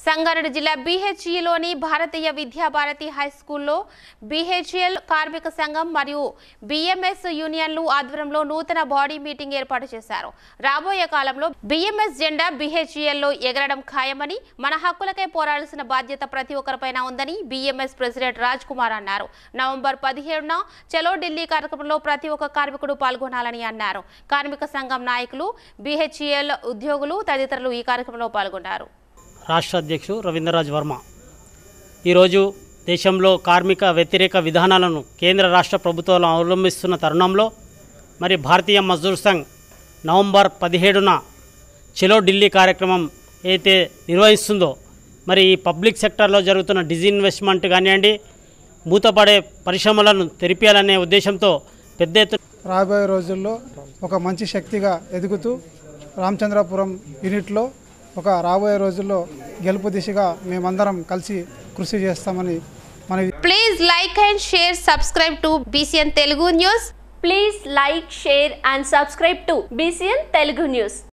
సంగారెడ్డి జిల్లా బీహెచ్ఈలోని భారతీయ విద్యాభారతి హై స్కూల్లో బీహెచ్ఎల్ కార్మిక సంఘం మరియు బిఎంఎస్ యూనియన్లు ఆధ్వర్యంలో నూతన బాడీ మీటింగ్ ఏర్పాటు చేశారు రాబోయే కాలంలో బిఎంఎస్ జెండా బీహెచ్ఈఎల్లో ఎగరడం ఖాయమని మన హక్కులకై పోరాడాల్సిన బాధ్యత ప్రతి ఒక్కరిపైన ఉందని బిఎంఎస్ ప్రెసిడెంట్ రాజ్ కుమార్ అన్నారు నవంబర్ పదిహేడున చలో ఢిల్లీ కార్యక్రమంలో ప్రతి ఒక్క కార్మికుడు పాల్గొనాలని అన్నారు కార్మిక సంఘం నాయకులు బీహెచ్ఈఎల్ ఉద్యోగులు తదితరులు ఈ కార్యక్రమంలో పాల్గొన్నారు రాష్ట్ర అధ్యక్షుడు రవీంద్రరాజ్ వర్మ ఈరోజు దేశంలో కార్మిక వ్యతిరేక విధానాలను కేంద్ర రాష్ట్ర ప్రభుత్వాలు అవలంబిస్తున్న తరుణంలో మరి భారతీయ మజ్దూర్ సంఘ్ నవంబర్ పదిహేడున చెలో ఢిల్లీ కార్యక్రమం అయితే నిర్వహిస్తుందో మరి ఈ పబ్లిక్ సెక్టర్లో జరుగుతున్న డిజిన్వెస్ట్మెంట్ కానివ్వండి మూతపడే పరిశ్రమలను తెరిపేయాలనే ఉద్దేశంతో పెద్ద ఎత్తున రాబోయే రోజుల్లో ఒక మంచి శక్తిగా ఎదుగుతూ రామచంద్రపురం యూనిట్లో ఒక రాబోయే రోజుల్లో గెలుపు దిశగా మేమందరం కలిసి కృషి చేస్తామని మనవి Please like and share, subscribe to BCN Telugu News. Please like, share and subscribe to BCN Telugu News.